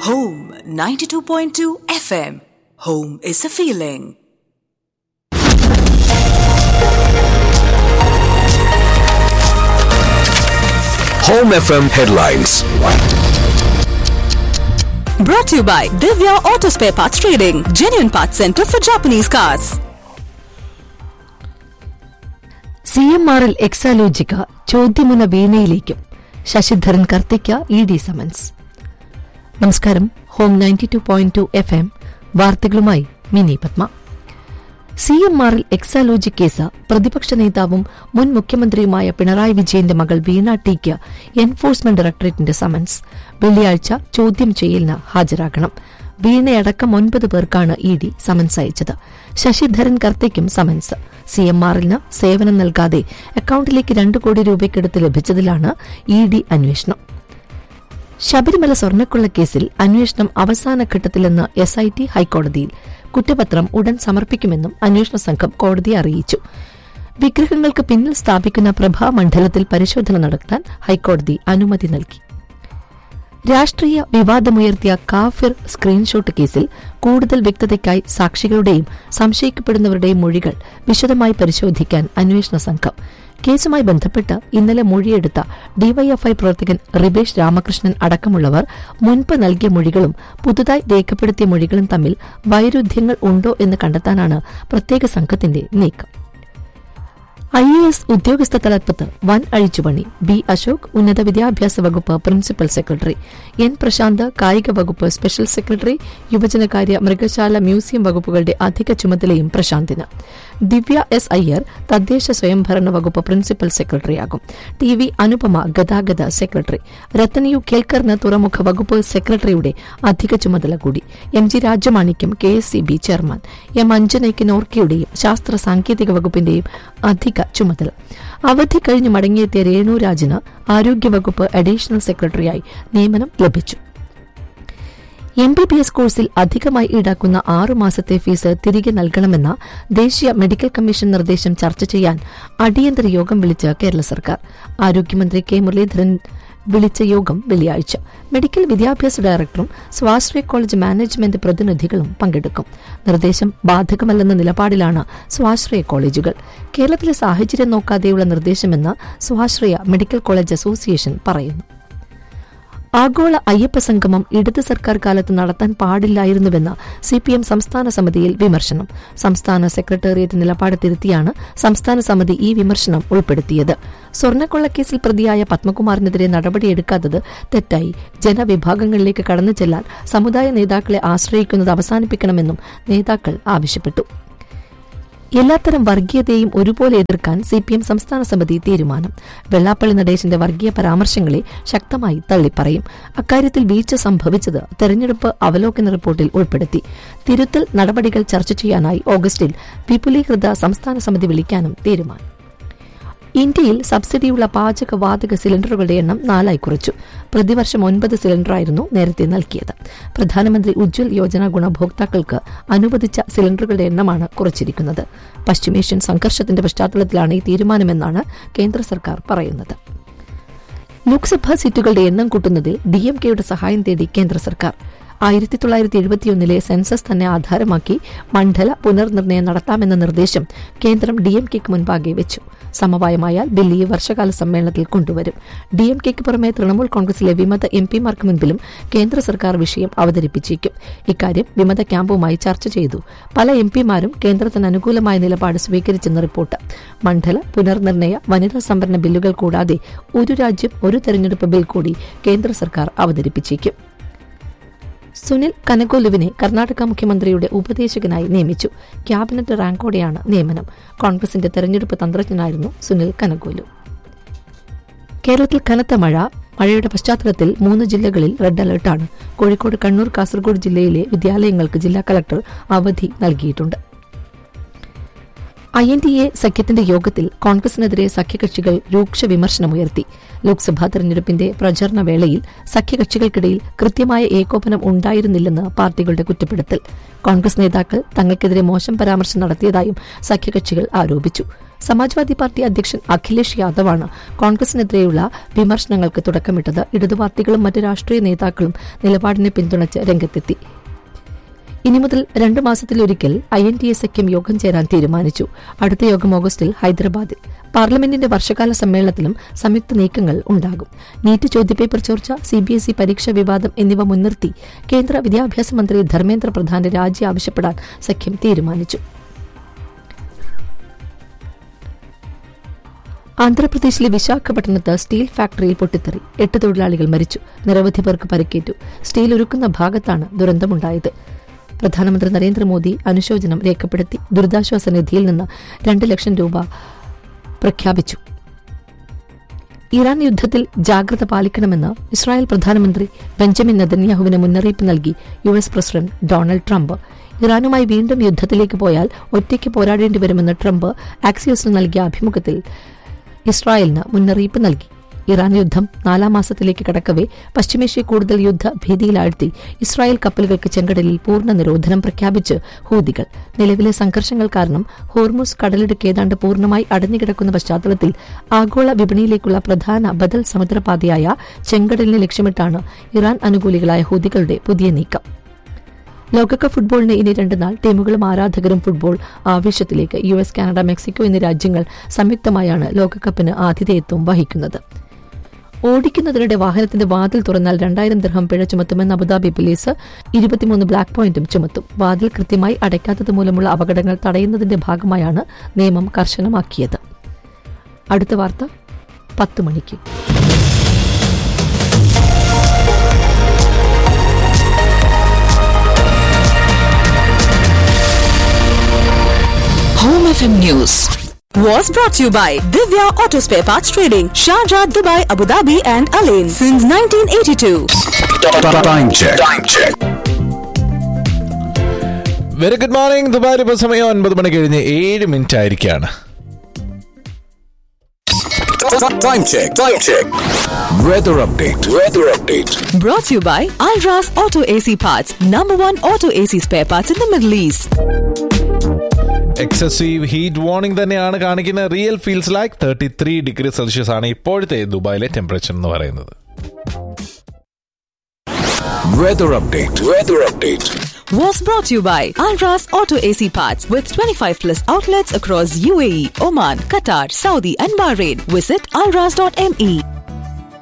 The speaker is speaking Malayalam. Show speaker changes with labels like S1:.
S1: Home 92.2 FM. Home is a feeling.
S2: Home FM headlines.
S1: Brought to you by Divya Auto Spare Parts Trading, genuine parts center for Japanese cars.
S3: C M ആറിൽ എക്സാലോജിക്ക ചോദ്യമുന വീണയിലേക്കും ശശിധരൻ കർത്തിക്ക ഇ ഡി സമൻസ് നമസ്കാരം ഹോം ninety two point two F M വാർത്തകളുമായി മിനി പത്മ സി എം ആറിൽ എക്സാലോജി കേസ് പ്രതിപക്ഷ നേതാവും മുൻ മുഖ്യമന്ത്രിയുമായ പിണറായി വിജയന്റെ മകൾ വീണ ടിക്ക് എൻഫോഴ്സ്മെന്റ് ഡയറക്ടറേറ്റിന്റെ സമൻസ് വെള്ളിയാഴ്ച ചോദ്യം ചെയ്യലിന് ഹാജരാകണം വീണയടക്കം ഒൻപത് പേർക്കാണ് ഇ ഡി സമൻസ് അയച്ചത് ശശിധരൻ കർത്തയ്ക്കും സമൻസ് സി എം ആറിന് സേവനം നൽകാതെ അക്കൌണ്ടിലേക്ക് രണ്ടു കോടി രൂപയ്ക്കടുത്ത് ലഭിച്ചതിലാണ് ഇ ഡി അന്വേഷണം ശബരിമല സ്വർണ്ണക്കൊള്ളക്കേസിൽ അന്വേഷണം അവസാന ഘട്ടത്തിലെന്ന് എസ് ഐ ടി ഹൈക്കോടതിയിൽ കുറ്റപത്രം ഉടൻ സമർപ്പിക്കുമെന്നും അന്വേഷണ സംഘം കോടതിയെ അറിയിച്ചു വിഗ്രഹങ്ങൾക്ക് പിന്നിൽ സ്ഥാപിക്കുന്ന പ്രഭാമണ്ഡലത്തിൽ പരിശോധന നടത്താൻ ഹൈക്കോടതി അനുമതി നൽകി രാഷ്ട്രീയ വിവാദമുയർത്തിയ കാഫിർ സ്ക്രീൻഷോട്ട് കേസിൽ കൂടുതൽ വ്യക്തതയ്ക്കായി സാക്ഷികളുടെയും സംശയിക്കപ്പെടുന്നവരുടെയും മൊഴികൾ വിശദമായി പരിശോധിക്കാൻ അന്വേഷണ സംഘം കേസുമായി ബന്ധപ്പെട്ട് ഇന്നലെ മൊഴിയെടുത്ത ഡിവൈഎഫ്ഐ പ്രവർത്തകൻ റിബേഷ് രാമകൃഷ്ണൻ അടക്കമുള്ളവർ മുൻപ് നൽകിയ മൊഴികളും പുതുതായി രേഖപ്പെടുത്തിയ മൊഴികളും തമ്മിൽ വൈരുദ്ധ്യങ്ങൾ ഉണ്ടോ എന്ന് കണ്ടെത്താനാണ് പ്രത്യേക സംഘത്തിന്റെ നീക്കം ഐ എ എസ് ഉദ്യോഗസ്ഥ തലപ്പത്ത് വൻ അഴിച്ചുപണി ബി അശോക് ഉന്നത വിദ്യാഭ്യാസ വകുപ്പ് പ്രിൻസിപ്പൽ സെക്രട്ടറി എൻ പ്രശാന്ത് കായിക വകുപ്പ് സ്പെഷ്യൽ സെക്രട്ടറി യുവജനകാര്യ മൃഗശാല മ്യൂസിയം വകുപ്പുകളുടെ അധിക ചുമതലയും പ്രശാന്തിന് ദിവ്യ എസ് അയ്യർ തദ്ദേശ സ്വയംഭരണ വകുപ്പ് പ്രിൻസിപ്പൽ സെക്രട്ടറിയാകും ടി വി അനുപമ ഗതാഗത സെക്രട്ടറി രത്തനയു കേൽക്കറിന് തുറമുഖ വകുപ്പ് സെക്രട്ടറിയുടെ അധിക ചുമതല കൂടി M G Rajamanickam K S C B chairman M അഞ്ജനയ്ക്ക് നോർക്കയുടെയും ശാസ്ത്ര സാങ്കേതിക വകുപ്പിന്റെയും അധിക ചുമതല അവധി കഴിഞ്ഞ് മടങ്ങിയെത്തിയ രേണുരാജിന് ആരോഗ്യവകുപ്പ് അഡീഷണൽ സെക്രട്ടറിയായി നിയമനം ലഭിച്ചു എം ബി ബി എസ് കോഴ്സിൽ അധികമായി ഈടാക്കുന്ന ആറു മാസത്തെ ഫീസ് തിരികെ നൽകണമെന്ന ദേശീയ മെഡിക്കൽ കമ്മീഷൻ നിർദ്ദേശം ചർച്ച ചെയ്യാൻ അടിയന്തര യോഗം വിളിച്ച് കേരള സർക്കാർ ആരോഗ്യമന്ത്രി കെ മുരളീധരൻ വിളിച്ച യോഗം വെള്ളിയാഴ്ച മെഡിക്കൽ വിദ്യാഭ്യാസ ഡയറക്ടറും സ്വാശ്രയ കോളേജ് മാനേജ്മെന്റ് പ്രതിനിധികളും പങ്കെടുക്കും നിർദ്ദേശം ബാധകമല്ലെന്ന നിലപാടിലാണ് സ്വാശ്രയ കോളേജുകൾ കേരളത്തിലെ സാഹചര്യം നോക്കാതെയുള്ള നിർദ്ദേശമെന്ന് സ്വാശ്രയ മെഡിക്കൽ കോളേജ് അസോസിയേഷൻ പറയുന്നു ആഗോള അയ്യപ്പ സംഗമം ഇടത് സർക്കാർ കാലത്ത് നടത്താൻ പാടില്ലായിരുന്നുവെന്ന് സിപിഎം സംസ്ഥാന സമിതിയിൽ വിമർശനം സംസ്ഥാന സെക്രട്ടേറിയറ്റ് നിലപാട് തിരുത്തിയാണ് സംസ്ഥാന സമിതി ഈ വിമർശനം ഉൾപ്പെടുത്തിയത് സ്വർണ്ണക്കൊള്ളക്കേസിൽ പ്രതിയായ പത്മകുമാറിനെതിരെ നടപടിയെടുക്കാത്തത് തെറ്റായി ജനവിഭാഗങ്ങളിലേക്ക് കടന്നു ചെല്ലാൻ സമുദായ നേതാക്കളെ ആശ്രയിക്കുന്നത് അവസാനിപ്പിക്കണമെന്നും നേതാക്കൾ ആവശ്യപ്പെട്ടു എല്ലാത്തരം വർഗീയതയും ഒരുപോലെ എതിർക്കാൻ സിപിഎം സംസ്ഥാന സമിതി തീരുമാനം വെള്ളാപ്പള്ളി നടേശന്റെ വർഗീയ പരാമർശങ്ങളെ ശക്തമായി തള്ളിപ്പറയും അക്കാര്യത്തിൽ വീഴ്ച സംഭവിച്ചത് തെരഞ്ഞെടുപ്പ് അവലോകന റിപ്പോർട്ടിൽ ഉൾപ്പെടുത്തി തിരുത്തൽ നടപടികൾ ചർച്ച ചെയ്യാനായി ഓഗസ്റ്റിൽ വിപുലീകൃത സംസ്ഥാന സമിതി വിളിക്കാനും തീരുമാനം ഇന്ത്യയിൽ സബ്സിഡിയുള്ള പാചകവാതക സിലിണ്ടറുകളുടെ എണ്ണം നാലായി കുറച്ചു പ്രതിവർഷം ഒൻപത് സിലിണ്ടറായിരുന്നു നേരത്തെ നൽകിയത് പ്രധാനമന്ത്രി ഉജ്ജ്വൽ യോജന ഗുണഭോക്താക്കൾക്ക് അനുവദിച്ച സിലിണ്ടറുകളുടെ എണ്ണമാണ് കുറച്ചിരിക്കുന്നത് പശ്ചിമേഷ്യൻ സംഘർഷത്തിന്റെ പശ്ചാത്തലത്തിലാണ് ഈ തീരുമാനമെന്നാണ് കേന്ദ്ര സർക്കാർ പറയുന്നത് ലോക്സഭാ സീറ്റുകളുടെ എണ്ണം കൂട്ടുന്നതിൽ ഡിഎംകെയുടെ സഹായം തേടി കേന്ദ്ര സർക്കാർ ആയിരത്തി തൊള്ളായിരത്തി എഴുപത്തിയൊന്നിലെ സെൻസസ് തന്നെ ആധാരമാക്കി മണ്ഡല പുനർനിർണയം നടത്താമെന്ന നിർദ്ദേശം കേന്ദ്രം ഡിഎംകെക്ക് മുൻപാകെ വെച്ചു സമവായമായാൽ ബില്ല് ഈ വർഷകാല സമ്മേളനത്തിൽ കൊണ്ടുവരും ഡിഎംകെക്ക് പുറമെ തൃണമൂൽ കോൺഗ്രസിലെ വിമത എം പിമാർക്ക് മുൻപിലും കേന്ദ്ര സർക്കാർ വിഷയം അവതരിപ്പിച്ചേക്കും ഇക്കാര്യം വിമത ക്യാമ്പുമായി ചർച്ച ചെയ്തു പല എം പിമാരും കേന്ദ്രത്തിന് അനുകൂലമായ നിലപാട് സ്വീകരിച്ചെന്ന് റിപ്പോർട്ട് മണ്ഡല പുനർനിർണയ വനിതാ സംവരണ ബില്ലുകൾ കൂടാതെ ഒരു രാജ്യം ഒരു തെരഞ്ഞെടുപ്പ് ബിൽ കൂടി കേന്ദ്ര സർക്കാർ അവതരിപ്പിച്ചേക്കും സുനിൽ കനകോലുവിനെ കർണാടക മുഖ്യമന്ത്രിയുടെ ഉപദേശകനായി നിയമിച്ചു ക്യാബിനറ്റ് റാങ്കോടെയാണ് നിയമനം കോൺഗ്രസിന്റെ തെരഞ്ഞെടുപ്പ് തന്ത്രജ്ഞനായിരുന്നു സുനിൽ കനകോലു കേരളത്തിൽ കനത്ത മഴ മഴയുടെ പശ്ചാത്തലത്തിൽ മൂന്ന് ജില്ലകളിൽ റെഡ് അലർട്ടാണ് കോഴിക്കോട് കണ്ണൂർ കാസർഗോഡ് ജില്ലയിലെ വിദ്യാലയങ്ങൾക്ക് ജില്ലാ കളക്ടർ അവധി നൽകിയിട്ടുണ്ട് ഐ എൻ ഡി എ സഖ്യത്തിന്റെ യോഗത്തിൽ കോൺഗ്രസിനെതിരെ സഖ്യകക്ഷികൾ രൂക്ഷ വിമർശനമുയർത്തി ലോക്സഭാ തെരഞ്ഞെടുപ്പിന്റെ പ്രചരണ വേളയിൽ സഖ്യകക്ഷികൾക്കിടയിൽ കൃത്യമായ ഏകോപനം ഉണ്ടായിരുന്നില്ലെന്ന് പാർട്ടികളുടെ കുറ്റപ്പെടുത്തൽ കോൺഗ്രസ് നേതാക്കൾ തങ്ങൾക്കെതിരെ മോശം പരാമർശം നടത്തിയതായും സഖ്യകക്ഷികൾ ആരോപിച്ചു സമാജ്വാദി പാർട്ടി അധ്യക്ഷൻ അഖിലേഷ് യാദവാണ് കോൺഗ്രസിനെതിരെയുള്ള വിമർശനങ്ങൾക്ക് തുടക്കമിട്ടത് ഇടതുപാർട്ടികളും മറ്റ് രാഷ്ട്രീയ നേതാക്കളും നിലപാടിനെ പിന്തുണച്ച് രംഗത്തെത്തി ഇനി മുതൽ രണ്ട് മാസത്തിലൊരിക്കൽ ഐ എൻ ടി എ സഖ്യം യോഗം ചേരാൻ തീരുമാനിച്ചു അടുത്ത യോഗം ഓഗസ്റ്റിൽ ഹൈദരാബാദിൽ പാർലമെന്റിന്റെ വർഷകാല സമ്മേളനത്തിലും സംയുക്ത നീക്കങ്ങൾ ഉണ്ടാകും നീറ്റ് ചോദ്യപേപ്പർ ചോർച്ച സി ബി എസ് ഇ പരീക്ഷാ വിവാദം എന്നിവ മുൻനിർത്തി കേന്ദ്ര വിദ്യാഭ്യാസ മന്ത്രി ധർമ്മേന്ദ്ര പ്രധാന്റെ രാജി ആവശ്യപ്പെടാൻ സഖ്യം തീരുമാനിച്ചു ആന്ധ്രാപ്രദേശിലെ വിശാഖപട്ടണത്ത് സ്റ്റീൽ ഫാക്ടറിയിൽ പൊട്ടിത്തെറി എട്ട് തൊഴിലാളികൾ മരിച്ചു നിരവധി പേർക്ക് പരിക്കേറ്റു സ്റ്റീൽ ഒരുക്കുന്ന ഭാഗത്താണ് ദുരന്തമുണ്ടായത് പ്രധാനമന്ത്രി നരേന്ദ്രമോദി അനുശോചനം രേഖപ്പെടുത്തി ദുരിതാശ്വാസ നിധിയിൽ നിന്ന് രണ്ട് ലക്ഷം രൂപ പ്രഖ്യാപിച്ചു ഇറാൻ യുദ്ധത്തിൽ ജാഗ്രത പാലിക്കണമെന്ന് ഇസ്രായേൽ പ്രധാനമന്ത്രി ബെഞ്ചമിൻ നെതന്യാഹുവിന് മുന്നറിയിപ്പ് നൽകി U S president Donald Trump ഇറാനുമായി വീണ്ടും യുദ്ധത്തിലേക്ക് പോയാൽ ഒറ്റയ്ക്ക് പോരാടേണ്ടി വരുമെന്ന് ട്രംപ് ആക്സിയോസിന് നൽകിയ അഭിമുഖത്തിൽ ഇസ്രായേലിന് മുന്നറിയിപ്പ് നൽകി ഇറാൻ യുദ്ധം നാലാം മാസത്തിലേക്ക് കടക്കവേ പശ്ചിമേഷ്യ കൂടുതൽ യുദ്ധ ഭീതിയിലാഴ്ത്തി ഇസ്രായേൽ കപ്പലുകൾക്ക് ചെങ്കടലിൽ പൂർണ്ണ നിരോധനം പ്രഖ്യാപിച്ച് ഹൂതികൾ നിലവിലെ സംഘർഷങ്ങൾ കാരണം ഹോർമുസ് കടലിടുക്ക് ഏതാണ്ട് പൂർണ്ണമായി അടഞ്ഞുകിടക്കുന്ന പശ്ചാത്തലത്തിൽ ആഗോള വിപണിയിലേക്കുള്ള പ്രധാന ബദൽ സമുദ്രപാതയായ ചെങ്കടലിനെ ലക്ഷ്യമിട്ടാണ് ഇറാൻ അനുകൂലികളായ ഹൂതികളുടെ പുതിയ നീക്കം ലോകകപ്പ് ഫുട്ബോളിന് ഇനി രണ്ട് നാൾ ടീമുകളും ആരാധകരും ഫുട്ബോൾ ആവേശത്തിലേക്ക് യു എസ് കാനഡ മെക്സിക്കോ എന്നീ രാജ്യങ്ങൾ സംയുക്തമായാണ് ലോകകപ്പിന് ആതിഥേയത്വം വഹിക്കുന്നത് ഓടിക്കുന്നതിനിടെ വാഹനത്തിന്റെ വാതിൽ തുറന്നാൽ രണ്ടായിരം ദിർഹം പിഴ ചുമത്തുമെന്ന് അബുദാബി പോലീസ് ഇരുപത്തിമൂന്ന് ബ്ലാക്ക് പോയിന്റും ചുമത്തും വാതിൽ കൃത്യമായി അടയ്ക്കാത്തത് മൂലമുള്ള അപകടങ്ങൾ തടയുന്നതിന്റെ ഭാഗമായാണ് നിയമം കർശനമാക്കിയത് അടുത്ത വാർത്ത പത്ത് മണിക്ക്
S1: Home FM News was brought to you by Divya Auto Spare Parts Trading, Sharjah, Dubai, Abu Dhabi, and Alain since 1982.
S2: Time check. Time check.
S4: Very good morning Dubai ഇപ്പോൾ സമയം ഒൻപത് മണി കഴിഞ്ഞ് ഏഴ് മിനിറ്റ് ആയിരിക്കാണ്
S2: Time check. Time check. Weather update. Weather update.
S1: Brought to you by Alras Auto AC Parts, number one auto AC spare parts in the Middle East.
S4: Excessive heat warning തന്നെയാണ് കാണിക്കുന്ന real feels like thirty three degree Celsius ആണ് ഇപ്പോഴത്തെ ദുബായിലെ ടെമ്പറേച്ചർ എന്ന് പറയുന്നത്
S2: Weather update. Weather update.
S1: Was brought to you by Alras Auto AC Parts with 25 plus outlets across UAE, Oman, Qatar, Saudi, and Bahrain. Visit alras.me.